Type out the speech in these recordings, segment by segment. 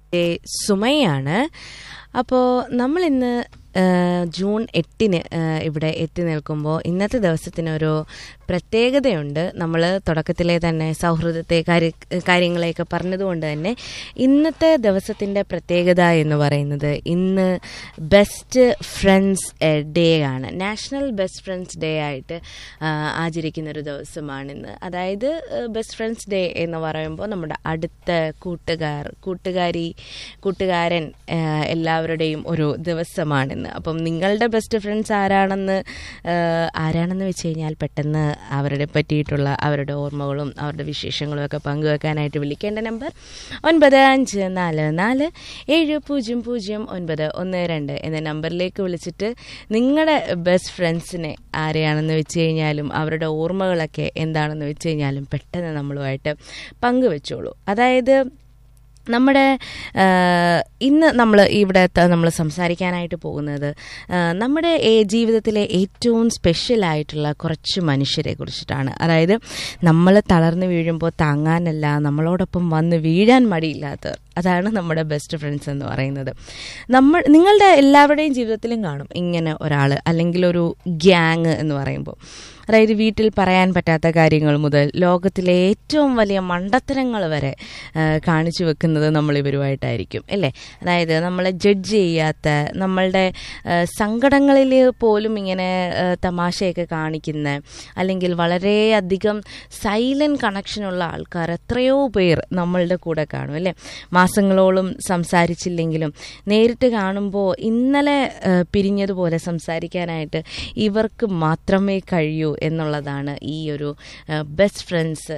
ഏ, സുമയാണ് അപ്പോൾ നമ്മളിന്ന് ആ, ജൂൺ എട്ടിന് ആ, ഇവിടെ എത്തി നിൽക്കുമ്പോൾ ഇന്നത്തെ ദിവസത്തിന് ഒരു പ്രത്യേകതയുണ്ട് നമ്മൾ തുടക്കത്തിലെ തന്നെ സൗഹൃദത്തെ കാര്യ കാര്യങ്ങളെയൊക്കെ പറഞ്ഞതുകൊണ്ട് തന്നെ ഇന്നത്തെ ദിവസത്തിൻ്റെ പ്രത്യേകത എന്ന് പറയുന്നത് ഇന്ന് ബെസ്റ്റ് ഫ്രണ്ട്സ് ഡേ ആണ് നാഷണൽ ബെസ്റ്റ് ഫ്രണ്ട്സ് ഡേ ആയിട്ട് ആ, ആചരിക്കുന്ന ഒരു ദിവസമാണിന്ന് അതായത് ബെസ്റ്റ് ഫ്രണ്ട്സ് ഡേ എന്ന് പറയുമ്പോൾ നമ്മുടെ അടുത്ത കൂട്ടുകാർ കൂട്ടുകാരി കൂട്ടുകാരൻ ആ, എല്ലാവരുടെയും ഒരു ദിവസമാണിന്ന് അപ്പം നിങ്ങളുടെ ബെസ്റ്റ് ഫ്രണ്ട്സ് ആരാണെന്ന് ആ, ആരാണെന്ന് വെച്ച് കഴിഞ്ഞാൽ പെട്ടെന്ന് അവരുടെ പറ്റിയിട്ടുള്ള അവരുടെ ഓർമ്മകളും അവരുടെ വിശേഷങ്ങളും ഒക്കെ പങ്കുവെക്കാനായിട്ട് വിളിക്കേണ്ട നമ്പർ ഒൻപത് അഞ്ച് നാല് നാല് ഏഴ് പൂജ്യം പൂജ്യം ഒൻപത് ഒന്ന് രണ്ട് എന്ന നമ്പറിലേക്ക് വിളിച്ചിട്ട് നിങ്ങളുടെ ബെസ്റ്റ് ഫ്രണ്ട്സിനെ ആരെയാണെന്ന് വെച്ച് കഴിഞ്ഞാലും അവരുടെ ഓർമ്മകളൊക്കെ എന്താണെന്ന് വെച്ച് കഴിഞ്ഞാലും പെട്ടെന്ന് നമ്മളുമായിട്ട് പങ്കുവെച്ചോളൂ അതായത് നമ്മുടെ ആ, ഇന്ന് നമ്മൾ ഇവിടെ നമ്മൾ സംസാരിക്കാനായിട്ട് പോകുന്നത് ആ, നമ്മുടെ ഏ- ജീവിതത്തിലെ ഏറ്റവും സ്പെഷ്യലായിട്ടുള്ള കുറച്ച് മനുഷ്യരെ കുറിച്ചിട്ടാണ് അതായത് നമ്മൾ തളർന്നു വീഴുമ്പോൾ താങ്ങാനല്ല നമ്മളോടൊപ്പം വന്ന് വീഴാൻ മടിയില്ലാത്തവർ അതാണ് നമ്മുടെ ബെസ്റ്റ് ഫ്രണ്ട്സ് എന്ന് പറയുന്നത് നമ്മൾ നിങ്ങളുടെ എല്ലാവരുടെയും ജീവിതത്തിലും കാണും ഇങ്ങനെ ഒരാൾ അല്ലെങ്കിൽ ഒരു ഗ്യാങ് എന്ന് പറയുമ്പോൾ അതായത് വീട്ടിൽ പറയാൻ പറ്റാത്ത കാര്യങ്ങൾ മുതൽ ലോകത്തിലെ ഏറ്റവും വലിയ മണ്ടത്തരങ്ങൾ വരെ ആ, കാണിച്ചു വെക്കുന്നത് നമ്മൾ ഇവരുമായിട്ടായിരിക്കും അല്ലേ അതായത് നമ്മളെ ജഡ്ജ് ചെയ്യാത്ത നമ്മളുടെ ആ, സങ്കടങ്ങളിൽ പോലും ഇങ്ങനെ ആ, തമാശയൊക്കെ കാണിക്കുന്ന അല്ലെങ്കിൽ വളരെയധികം സൈലൻറ്റ് കണക്ഷനുള്ള ആൾക്കാർ എത്രയോ പേർ നമ്മളുടെ കൂടെ കാണും അല്ലേ മാസങ്ങളോളം സംസാരിച്ചില്ലെങ്കിലും നേരിട്ട് കാണുമ്പോൾ ഇന്നലെ ആ, പിരിഞ്ഞതുപോലെ സംസാരിക്കാനായിട്ട് ഇവർക്ക് മാത്രമേ കഴിയൂ എന്നുള്ളതാണ് ഈ ഒരു ബെസ്റ്റ് ഫ്രണ്ട്സ്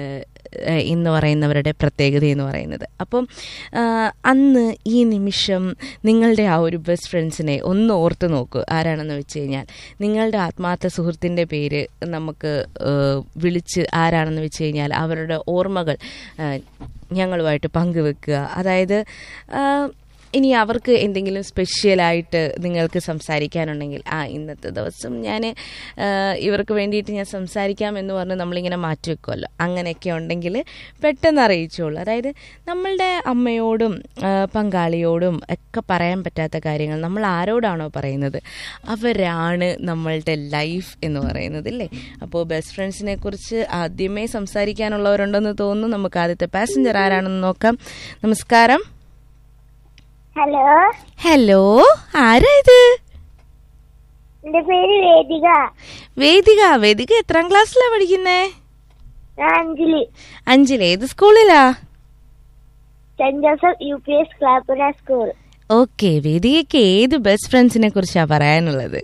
എന്ന് പറയുന്നവരുടെ പ്രത്യേകത എന്ന് പറയുന്നത് അപ്പം ആ, അന്ന് ഈ നിമിഷം നിങ്ങളുടെ ആ ഒരു ബെസ്റ്റ് ഫ്രണ്ട്സിനെ ഒന്ന് ഓർത്ത് നോക്കൂ ആരാണെന്ന് വെച്ച് കഴിഞ്ഞാൽ നിങ്ങളുടെ ആത്മാർത്ഥ സുഹൃത്തിൻ്റെ പേര് നമുക്ക് ആ, വിളിച്ച് ആരാണെന്ന് വെച്ച് കഴിഞ്ഞാൽ അവരുടെ ഓർമ്മകൾ ആ, ഞങ്ങളുമായിട്ട് പങ്കുവെക്കുക അതായത് ആ, ഇനി അവർക്ക് എന്തെങ്കിലും സ്പെഷ്യലായിട്ട് നിങ്ങൾക്ക് സംസാരിക്കാനുണ്ടെങ്കിൽ ആ ഇന്നത്തെ ദിവസം ഞാൻ ഇവർക്ക് വേണ്ടിയിട്ട് ഞാൻ സംസാരിക്കാം എന്ന് പറഞ്ഞ് നമ്മളിങ്ങനെ മാറ്റി വെക്കുമല്ലോ അങ്ങനെയൊക്കെ ഉണ്ടെങ്കിൽ പെട്ടെന്ന് അറിയിച്ചോളൂ അതായത് നമ്മളുടെ അമ്മയോടും ആ, പങ്കാളിയോടും ഒക്കെ പറയാൻ പറ്റാത്ത കാര്യങ്ങൾ നമ്മൾ ആരോടാണോ പറയുന്നത് അവരാണ് നമ്മളുടെ ലൈഫ് എന്ന് പറയുന്നത് അല്ലേ അപ്പോൾ ബെസ്റ്റ് ഫ്രണ്ട്സിനെ കുറിച്ച് ആദ്യമേ സംസാരിക്കാനുള്ളവരുണ്ടെന്ന് തോന്നുന്നു നമുക്ക് ആദ്യത്തെ പാസഞ്ചർ ആരാണെന്ന് നോക്കാം നമസ്കാരം ഹലോ ഹലോ ആരാ ഇത് എന്റെ പേര് വേദിക വേദിക വേദിക എത്രാം ക്ലാസ്സിലാ പഠിക്കുന്നേ ഞാൻ അഞ്ജലി അഞ്ചിൽ ഏത് സ്കൂളിലാ saint Joseph U P S Klappura school okay വേദികയ്ക്ക് ഏത് ബെസ്റ്റ് ഫ്രണ്ട്സിനെ കുറിച്ചാ പറയാനുള്ളത്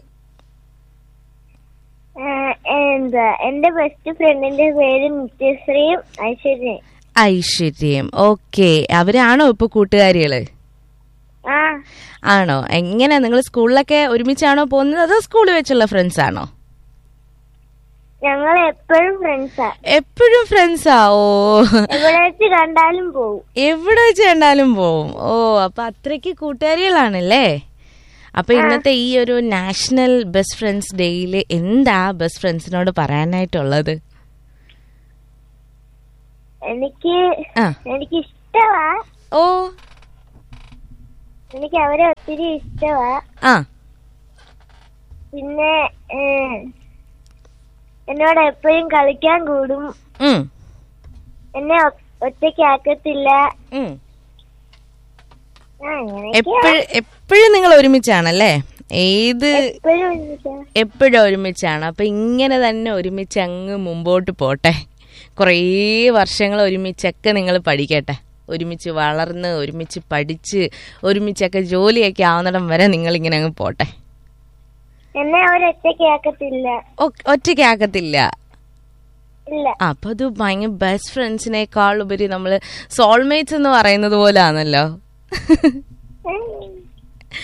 ഏഹ്, എന്താ എന്റെ ബെസ്റ്റ് ഫ്രണ്ടിന്റെ പേര് നിത്യശ്രീയും ഐശ്വര്യയും ഐശ്വര്യം ഓക്കെ അവരാണോ ഇപ്പൊ കൂട്ടുകാരികള് ആ ആണോ എങ്ങനെ നിങ്ങൾ സ്കൂളിലൊക്കെ ഒരുമിച്ചാണോ പോകുന്നത് അതോ സ്കൂളിൽ വെച്ചുള്ള ഫ്രണ്ട്സ് ആണോ ഞങ്ങൾ എപ്പോഴും ഫ്രണ്ട്സാ എപ്പോഴും ഫ്രണ്ട്സാ ഓ എവിടെ വെച്ച് കണ്ടാലും പോവും എവിടെ വെച്ച് കണ്ടാലും പോവും ഓ അപ്പൊ അത്രയ്ക്ക് കൂട്ടുകാരികളാണല്ലേ അപ്പൊ ഇന്നത്തെ ഈ ഒരു നാഷണൽ ബെസ്റ്റ് ഫ്രണ്ട്സ് ഡേയിൽ എന്താ ബെസ്റ്റ് ഫ്രണ്ട്സിനോട് പറയാനായിട്ടുള്ളത് എനിക്ക് ആ എനിക്ക് ഇഷ്ടമാ ഓ എനിക്ക് അവരെ ഒത്തിരി ഇഷ്ടമാ ആ പിന്നെ ഏഹ്, എന്നോട് എപ്പോഴും കളിക്കാൻ കൂടും ഉം, എന്നെ ഒ- ഒറ്റയ്ക്കാക്കത്തില്ല ഉം. ആ അങ്ങനെയൊക്കെയാ എപ്പോഴും എപ്പോഴും നിങ്ങൾ ഒരുമിച്ചാണല്ലേ ഏത് എപ്പോഴും ഒരുമിച്ചാ. എപ്പോഴും ഒരുമിച്ചാണ് അപ്പൊ ഇങ്ങനെ തന്നെ ഒരുമിച്ച് അങ്ങ് മുമ്പോട്ട് പോട്ടെ കുറേ വർഷങ്ങൾ ഒരുമിച്ചൊക്കെ നിങ്ങൾ പഠിക്കട്ടെ ഒരുമിച്ച് വളർന്ന് ഒരുമിച്ച് പഠിച്ച് ഒരുമിച്ചൊക്കെ ജോലിയൊക്കെ ആവുന്നിടം വരെ നിങ്ങൾ ഇങ്ങനെ അങ്ങ് പോട്ടെ എന്നെ അവരൊറ്റയ്ക്കാക്കത്തില്ല ഒ- ഒറ്റയ്ക്കാക്കത്തില്ല ഇല്ല അപ്പൊ അത് ഭയങ്കര ബെസ്റ്റ് ഫ്രണ്ട്സിനേക്കാൾ ഉപരി നമ്മൾ സോൾമേറ്റ്സ് എന്ന് പറയുന്നത് പോലെ ആണല്ലോ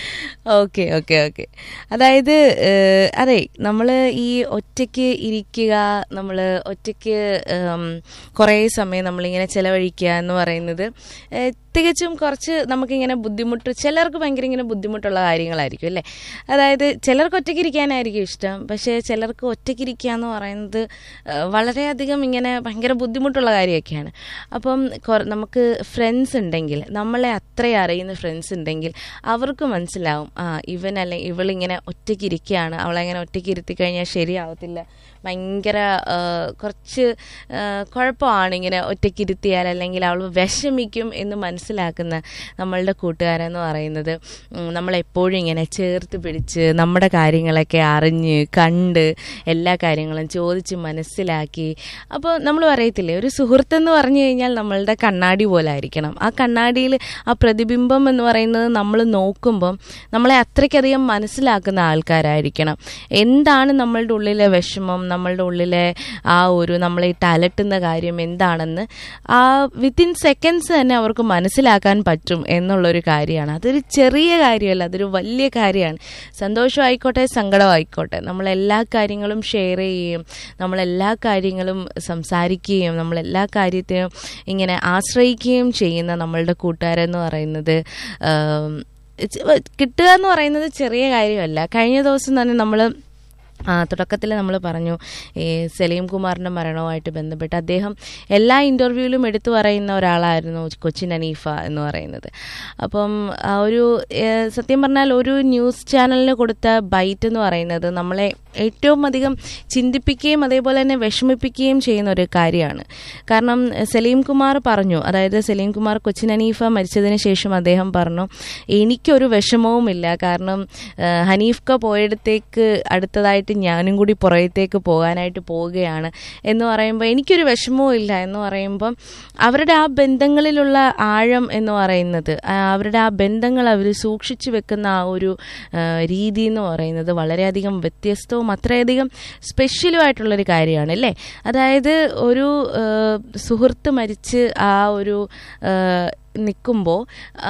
ഓക്കെ ഓക്കെ ഓക്കെ അതായത് ഏഹ്, അതെ നമ്മൾ ഈ ഒറ്റയ്ക്ക് ഇരിക്കുക നമ്മൾ ഒറ്റയ്ക്ക് ഉം, കുറേ സമയം നമ്മളിങ്ങനെ ചിലവഴിക്കുക എന്ന് പറയുന്നത് ഏഹ്, തികച്ചും കുറച്ച് നമുക്കിങ്ങനെ ബുദ്ധിമുട്ട് ചിലർക്ക് ഭയങ്കര ഇങ്ങനെ ബുദ്ധിമുട്ടുള്ള കാര്യങ്ങളായിരിക്കും അല്ലേ അതായത് ചിലർക്ക് ഒറ്റയ്ക്ക് ഇരിക്കാനായിരിക്കും ഇഷ്ടം പക്ഷേ ചിലർക്ക് ഒറ്റയ്ക്ക് ഇരിക്കുക എന്ന് പറയുന്നത് ഏഹ്, വളരെയധികം ഇങ്ങനെ ഭയങ്കര ബുദ്ധിമുട്ടുള്ള കാര്യമൊക്കെയാണ് അപ്പം കൊ- നമുക്ക് ഫ്രണ്ട്സ് ഉണ്ടെങ്കിൽ നമ്മളെ അത്രയും അറിയുന്ന ഫ്രണ്ട്സ് ഉണ്ടെങ്കിൽ അവർക്ക് മനസ്സിലാവും ആ ഇവൻ അല്ലെ ഇവളിങ്ങനെ ഒറ്റയ്ക്ക് ഇരിക്കുകയാണ് അവളെങ്ങനെ ഒറ്റയ്ക്ക് ഇരുത്തി കഴിഞ്ഞാൽ ശരിയാവത്തില്ല ഭയങ്കര ആ, കുറച്ച് ആ, കുഴപ്പമാണ് ഇങ്ങനെ ഒറ്റയ്ക്ക് ഇരുത്തിയാൽ അല്ലെങ്കിൽ അവൾ വിഷമിക്കും എന്ന് മനസ്സിലാക്കുന്ന നമ്മളുടെ കൂട്ടുകാരെന്ന് പറയുന്നത് ഉം, നമ്മളെപ്പോഴും ഇങ്ങനെ ചേർത്ത് പിടിച്ച് നമ്മുടെ കാര്യങ്ങളൊക്കെ അറിഞ്ഞ് കണ്ട് എല്ലാ കാര്യങ്ങളും ചോദിച്ച് മനസ്സിലാക്കി അപ്പോൾ നമ്മൾ പറയത്തില്ലേ ഒരു സുഹൃത്തെന്ന് പറഞ്ഞു കഴിഞ്ഞാൽ നമ്മളുടെ കണ്ണാടി പോലെ ആയിരിക്കണം ആ കണ്ണാടിയിൽ ആ പ്രതിബിംബം എന്ന് പറയുന്നത് നമ്മൾ നോക്കുമ്പം നമ്മളെ അത്രയ്ക്കധികം മനസ്സിലാക്കുന്ന ആൾക്കാരായിരിക്കണം എന്താണ് നമ്മളുടെ ഉള്ളിലെ വിഷമം നമ്മളുടെ ഉള്ളിലെ ആ ഒരു നമ്മളെ ഇട്ട് അലട്ടുന്ന കാര്യം എന്താണെന്ന് ആ വിത്തിൻ സെക്കൻഡ്സ് തന്നെ അവർക്ക് മനസ്സിലാക്കാൻ പറ്റും എന്നുള്ളൊരു കാര്യമാണ് അതൊരു ചെറിയ കാര്യമല്ല അതൊരു വലിയ കാര്യമാണ് സന്തോഷമായിക്കോട്ടെ സങ്കടമായിക്കോട്ടെ നമ്മളെല്ലാ കാര്യങ്ങളും ഷെയർ ചെയ്യുകയും നമ്മളെല്ലാ കാര്യങ്ങളും സംസാരിക്കുകയും നമ്മളെല്ലാ കാര്യത്തിനും ഇങ്ങനെ ആശ്രയിക്കുകയും ചെയ്യുന്ന നമ്മളുടെ കൂട്ടുകാരെന്ന് പറയുന്നത് ആം, ചെ- കിട്ടുക എന്ന് പറയുന്നത് ചെറിയ കാര്യമല്ല കഴിഞ്ഞ ദിവസം തന്നെ നമ്മൾ തുടക്കത്തിൽ നമ്മൾ പറഞ്ഞു ഈ സലീം കുമാറിൻ്റെ മരണവുമായിട്ട് ബന്ധപ്പെട്ട് അദ്ദേഹം എല്ലാ ഇൻ്റർവ്യൂവിലും എടുത്തു പറയുന്ന ഒരാളായിരുന്നു കൊച്ചിൻ അനീഫ എന്ന് പറയുന്നത് അപ്പം ആ ഒരു ഏഹ്, സത്യം പറഞ്ഞാൽ ഒരു ന്യൂസ് ചാനലിന് കൊടുത്ത ബൈറ്റ് എന്ന് പറയുന്നത് നമ്മളെ ഏറ്റവും അധികം ചിന്തിപ്പിക്കുകയും അതേപോലെ തന്നെ വിഷമിപ്പിക്കുകയും ചെയ്യുന്ന ഒരു കാര്യമാണ് കാരണം എഹ്, സലീം കുമാർ പറഞ്ഞു അതായത് സലീം കുമാർ കൊച്ചിൻ അനീഫ മരിച്ചതിന് ശേഷം അദ്ദേഹം പറഞ്ഞു എനിക്കൊരു വിഷമവുമില്ല കാരണം ഏഹ്, ഹനീഫ്ക പോയിടത്തേക്ക് അടുത്തതായിട്ട് ഞാനും കൂടി പുറത്തേക്ക് പോകാനായിട്ട് പോവുകയാണ് എന്ന് പറയുമ്പോൾ എനിക്കൊരു വിഷമവും ഇല്ല എന്ന് പറയുമ്പം അവരുടെ ആ ബന്ധങ്ങളിലുള്ള ആഴം എന്ന് പറയുന്നത് ആ, അവരുടെ ആ ബന്ധങ്ങൾ അവർ സൂക്ഷിച്ചു വെക്കുന്ന ആ ഒരു ആ, രീതി എന്ന് പറയുന്നത് വളരെയധികം വ്യത്യസ്തവും അത്രയധികം സ്പെഷ്യലും ആയിട്ടുള്ളൊരു കാര്യമാണ് അല്ലേ അതായത് ഒരു ആ, സുഹൃത്ത് മരിച്ച് ആ ഒരു ആ, നിൽക്കുമ്പോൾ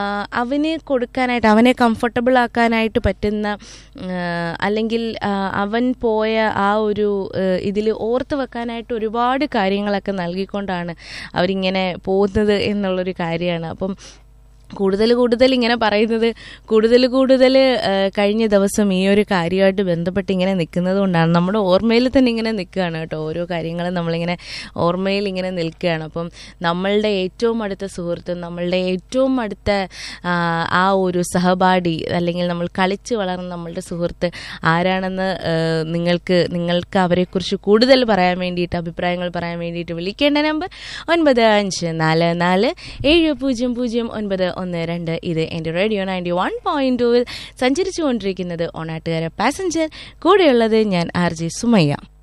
അവന് കൊടുക്കാനായിട്ട് അവനെ കംഫർട്ടബിൾ ആക്കാനായിട്ട് പറ്റുന്ന ആ, അല്ലെങ്കിൽ ആ, അവൻ പോയ ആ ഒരു ഇതിൽ ഓർത്ത് വെക്കാനായിട്ട് ഒരുപാട് കാര്യങ്ങളൊക്കെ നൽകിക്കൊണ്ടാണ് അവരിങ്ങനെ പോകുന്നത് എന്നുള്ളൊരു കാര്യമാണ് അപ്പം കൂടുതൽ കൂടുതൽ ഇങ്ങനെ പറയുന്നത് കൂടുതൽ കൂടുതൽ കഴിഞ്ഞ ദിവസം ഈ ഒരു കാര്യമായിട്ട് ബന്ധപ്പെട്ട് ഇങ്ങനെ നിൽക്കുന്നത് കൊണ്ടാണ് നമ്മുടെ ഓർമ്മയിൽ തന്നെ ഇങ്ങനെ നിൽക്കുകയാണ് കേട്ടോ ഓരോ കാര്യങ്ങളും നമ്മളിങ്ങനെ ഓർമ്മയിൽ ഇങ്ങനെ നിൽക്കുകയാണ് അപ്പം നമ്മളുടെ ഏറ്റവും അടുത്ത സുഹൃത്ത് നമ്മളുടെ ഏറ്റവും അടുത്ത ആ, ആ ഒരു സഹപാഠി അല്ലെങ്കിൽ നമ്മൾ കളിച്ച് വളർന്ന നമ്മളുടെ സുഹൃത്ത് ആരാണെന്ന് ആ, നിങ്ങൾക്ക് നിങ്ങൾക്ക് അവരെക്കുറിച്ച് കൂടുതൽ പറയാൻ വേണ്ടിയിട്ട് അഭിപ്രായങ്ങൾ പറയാൻ വേണ്ടിയിട്ട് വിളിക്കേണ്ട നമ്പർ ഒൻപത് അഞ്ച് നാല് നാല് ഏഴ് പൂജ്യം പൂജ്യം ഒൻപത് ഒന്ന് രണ്ട് ഇത് എൻ്റെ റേഡിയോ നയൻറ്റി വൺ പോയിന്റ് ടൂവിൽ സഞ്ചരിച്ചു കൊണ്ടിരിക്കുന്നത് ഓണാട്ടുകാര പാസഞ്ചർ കൂടെയുള്ളത് ഞാൻ ആർ ജെ സുമയ്യ